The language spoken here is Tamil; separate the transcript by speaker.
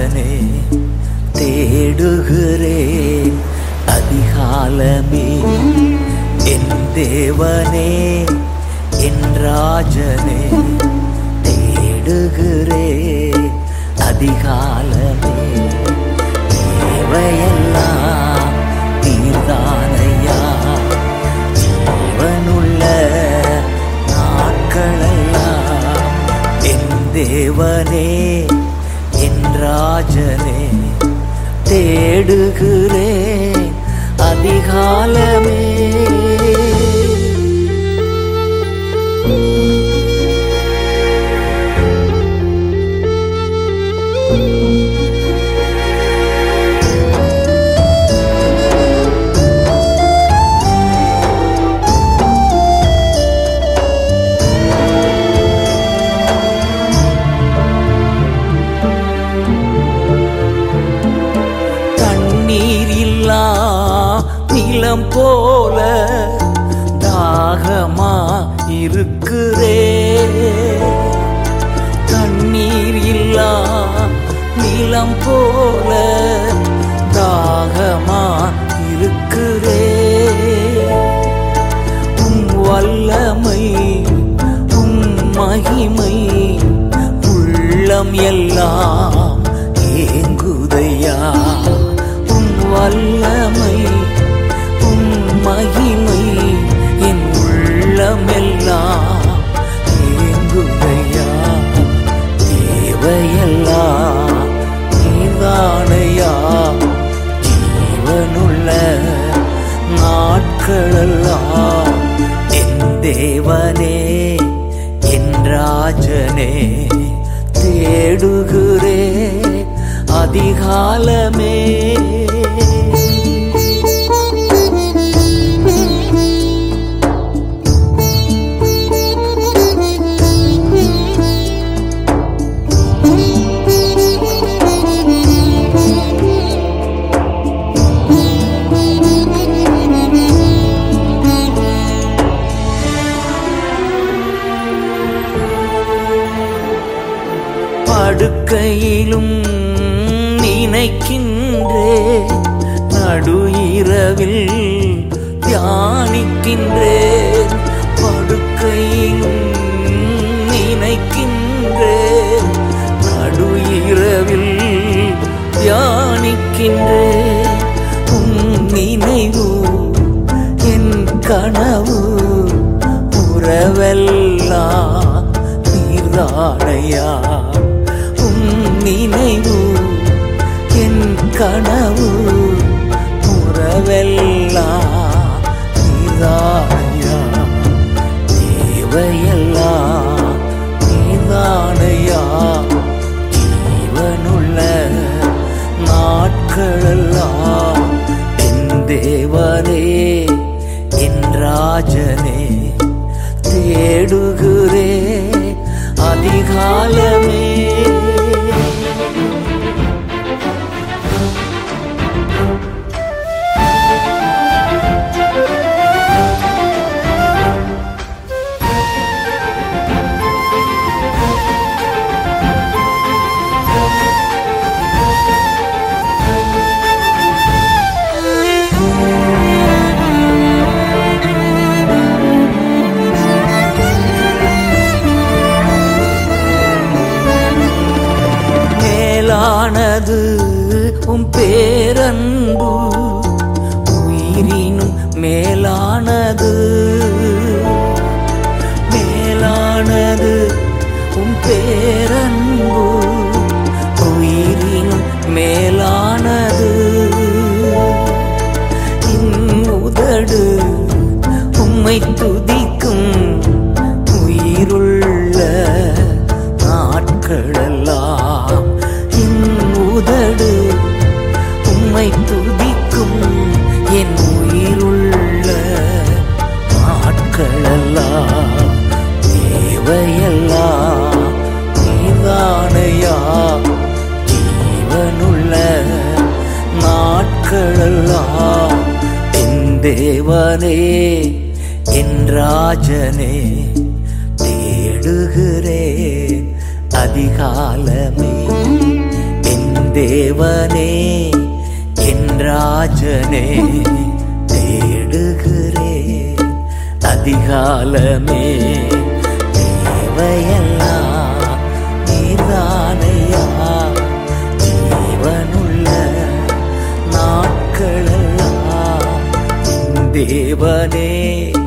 Speaker 1: ராஜனே தேடுகிறேன் அதிகாலமே என் தேவனே என் ராஜனே தேடுகிறேன் அதிகாலமே தேவையெல்லாம் நீர்தானையா ஜீவனுள்ள நாட்களெல்லாம் என் தேவனே என் ராஜனே தேடுகிறேன் அதிகாலமே தண்ணீர் இல்லா நிலம் போல தாகமா இருக்கிறே தண்ணீர் இல்லா நிலம் போல தாகமா இருக்கிறே உம் வல்லமை உம் மகிமை உள்ளம் எல்லாம் ஏங்குதையா உம் வல்லமை உம் மகிமை என் உள்ளமெல்லாம் ஏங்குதையா தேவையெல்லாம் நீதானையா ஜீவனுள்ள நாட்களெல்லாம் என் தேவனே என் ராஜனே தேடுகிறே அதிகாலமே படுக்கையிலும் நினைக்கின்றே நடு இரவில் தியானிக்கின்றேன் படுக்கையிலும் நினைக்கின்றேன் நடு இரவில் தியானிக்கின்றேன் உம் நினைவு என் கனவு உறவெல்லாம் நீர்தானையா உம் நினைவு என் கனவு உறவெல்லாம் நீர்தானையா தேவையெல்லாம் நீர்தானையா ஜீவனுள்ள நாட்களெல்லாம் என் தேவனே என் ராஜனே தேடுகிறே அதிகாலமே மேலானது உம் பேரன்பு உயிரினும் மேலானது மேலானது உம் பேரன்பு உயிரினும் மேலானது உதடு உம்மை துதிக்கும் உயிருள்ள நாட்களெல்லாம் உதடு உம்மை துதிக்கும் என் உயிருள்ள நாட்களெல்லாம் தேவையெல்லாம் நீதானையா ஜீவனுள்ள நாட்களெல்லாம் என் தேவனே என் ராஜனே தேடுகிறேன் அதிகாலமே என் தேவனே என் ராஜனே தேடுகிறேன் அதிகாலமே தேவையெல்லாம் நீதானையா ஜீவனுள்ள நாட்களெல்லாம் என் தேவனே